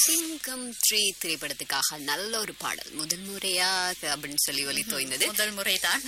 சிங்கம் த்ரீ திரைப்படத்துக்காக நல்ல ஒரு பாடல் முதல் முறையா அப்படின்னு சொல்லி ஒலி தோய்ந்தது முதல் முறைதான்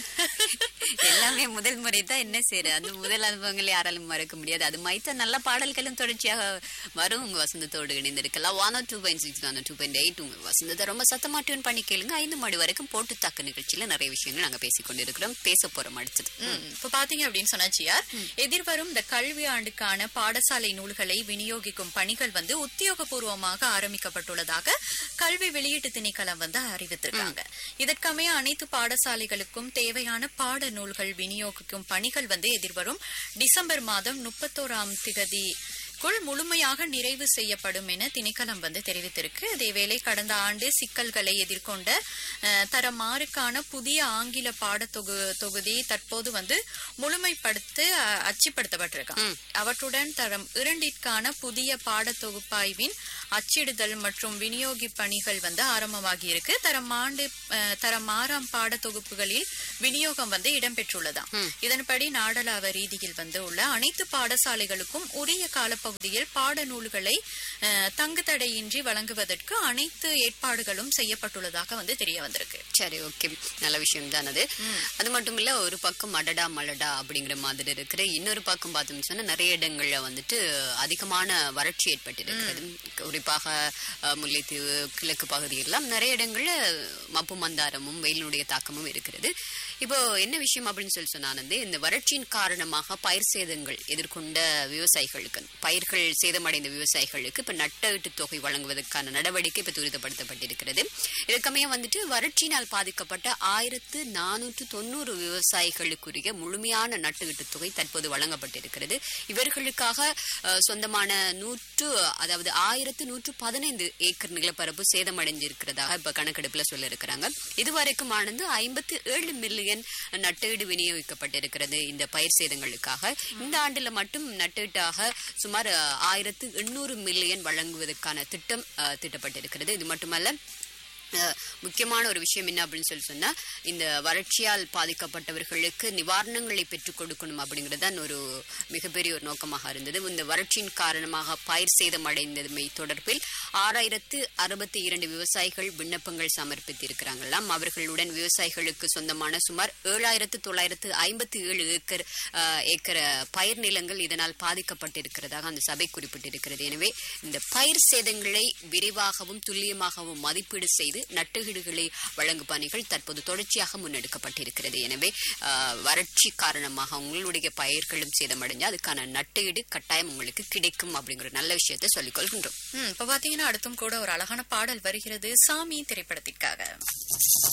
எல்லாமே முதல் முறை தான் என்ன செய்யறது அந்த முதல் அனுபவங்களை யாராலும் மறக்க முடியாது அது மைத்த நல்ல பாடல்களும் தொடர்ச்சியாக வரும் உங்க வசந்தத்தோடு இணைந்திருக்கலாம் one two point six one two point eight உங்க வசந்தத்தை ரொம்ப சத்தமா டியூன் பண்ணி கேளுங்க ஐந்து மணி வரைக்கும் போட்டு தாக்கு நிகழ்ச்சியில நிறைய விஷயங்கள் நாங்க பேசிக் கொண்டிருக்கிறோம் பேச போறோம் அடுத்தது ம், இப்ப பாத்தீங்க அப்படின்னு சொன்னாச்சியார் எதிர்வரும் இந்த கல்வி ஆண்டுக்கான பாடசாலை நூல்களை விநியோகிக்கும் பணிகள் வந்து உத்தியோகபூர்வமாக ஆரம்பிக்கப்பட்டுள்ளதாக கல்வி வெளியீட்டு திணைக்களம் வந்து அறிவித்திருக்காங்க இதற்கமைய அனைத்து பாடசாலைகளுக்கும் தேவையான பாட நூல்கள் விநியோகிக்கும் பணிகள் வந்து எதிர்வரும் டிசம்பர் மாதம் முப்பத்தோராம் திகதி குள் முழுமையாக நிறைவு செய்யப்படும் என திணைக்களம் வந்து தெரிவித்திருக்கு அதேவேளை கடந்த ஆண்டு சிக்கல்களை எதிர்கொண்ட அஹ், தரமாறுக்கான புதிய ஆங்கில பாடத்தொகு தொகுதி தற்போது வந்து முழுமைப்படுத்த அஹ், அச்சுப்படுத்தப்பட்டிருக்காங்க அவற்றுடன் தரம் இரண்டிற்கான புதிய பாடத்தொகுப்பாய்வின் அச்சிடுதல் மற்றும் விநியோகி பணிகள் வந்து ஆரம்பமாகி இருக்கு தரம் ஆண்டு அஹ், தரம் ஆறாம் பாடத்தொகுப்புகளில் விநியோகம் வந்து இடம்பெற்றுள்ளதாம் இதன்படி நாடளாவ ரீதியில் வந்து உள்ள அனைத்து பாடசாலைகளுக்கும் உரிய காலப்பகுதியில் பாடநூல்களை அஹ், தங்கு தடையின்றி வழங்குவதற்கு அனைத்து ஏற்பாடுகளும் செய்யப்பட்டுள்ளதாக வந்து தெரிய வந்திருக்கு சரி ஓகே நல்ல விஷயம் தான் அது அது மட்டும் இல்ல ஒரு பக்கம் அடடா மலடா அப்படிங்கிற மாதிரி இருக்கிற இன்னொரு பக்கம் பார்த்தோம்னு சொன்னா நிறைய இடங்கள்ல வந்துட்டு அதிகமான வறட்சி ஏற்பட்டிருக்கிறது குறிப்பாக அஹ், முல்லைத்தீவு கிழக்கு பகுதியெல்லாம் நிறைய இடங்கள்ல மப்பு மந்தாரமும் வெயிலினுடைய தாக்கமும் இருக்கிறது இப்போ என்ன விஷயம் அப்படின்னு சொல்லி சொன்னானது இந்த வறட்சியின் காரணமாக பயிர் சேதங்கள் எதிர்கொண்ட விவசாயிகளுக்கு பயிர்கள் சேதமடைந்த விவசாயிகளுக்கு இப்ப நட்டஈட்டு தொகை வழங்குவதற்கான நடவடிக்கை இப்ப துரிதப்படுத்தப்பட்டிருக்கிறது இதற்கமைய வந்துட்டு வறட்சியினால் பாதிக்கப்பட்ட ஆயிரத்து நானூற்று தொண்ணூறு விவசாயிகளுக்குரிய முழுமையான நட்டுஈட்டு தொகை தற்போது வழங்கப்பட்டிருக்கிறது இவர்களுக்காக அஹ், சொந்தமான நூற்று அதாவது ஆயிரத்து நூற்று பதினைந்து ஏக்கர் நிலப்பரப்பு சேதமடைஞ்சிருக்கிறதாக இப்ப கணக்கெடுப்புல சொல்லியிருக்கிறாங்க இதுவரைக்கும் ஆனது ஐம்பத்தி ஏழு மில்லியன் நட்டீடு விநியோகிக்கப்பட்டிருக்கிறது இந்த பயிர் சேதங்களுக்காக இந்த ஆண்டுல மட்டும் நட்டீட்டாக சுமார் ஆயிரத்து எண்ணூறு மில்லியன் வழங்குவதற்கான திட்டம் அஹ், திட்டப்பட்டிருக்கிறது இது மட்டுமல்ல அஹ், முக்கியமான ஒரு விஷயம் என்ன அப்படின்னு சொல்லி சொன்னா இந்த வறட்சியால் பாதிக்கப்பட்டவர்களுக்கு நிவாரணங்களை பெற்றுக் கொடுக்கணும் அப்படிங்கிறது தான் ஒரு மிகப்பெரிய ஒரு நோக்கமாக இருந்தது இந்த வறட்சியின் காரணமாக பயிர் சேதம் அடைந்ததுமை தொடர்பில் ஆறாயிரத்து அறுபத்தி இரண்டு விவசாயிகள் விண்ணப்பங்கள் சமர்ப்பித்திருக்கிறாங்களாம் அவர்களுடன் விவசாயிகளுக்கு சொந்தமான சுமார் ஏழாயிரத்து தொள்ளாயிரத்து ஐம்பத்தி ஏழு ஏக்கர் அஹ், ஏக்கர் பயிர் நிலங்கள் இதனால் பாதிக்கப்பட்டிருக்கிறதாக அந்த சபை குறிப்பிட்டிருக்கிறது எனவே இந்த பயிர் சேதங்களை விரைவாகவும் துல்லியமாகவும் மதிப்பீடு செய்து நட்டுகீடுகளை வழங்கும் பணிகள் தற்போது தொடர்ச்சியாக முன்னெடுக்கப்பட்டிருக்கிறது எனவே ஆஹ், வறட்சி காரணமாக உங்களுடைய பயிர்களும் சேதமடைஞ்சு அதுக்கான நட்டுஈடு கட்டாயம் உங்களுக்கு கிடைக்கும் அப்படிங்கிற நல்ல விஷயத்தை சொல்லிக் கொள்கின்றோம் ம், இப்ப பாத்தீங்கன்னா அடுத்தும் கூட ஒரு அழகான பாடல் வருகிறது சாமி திரைப்படத்திற்காக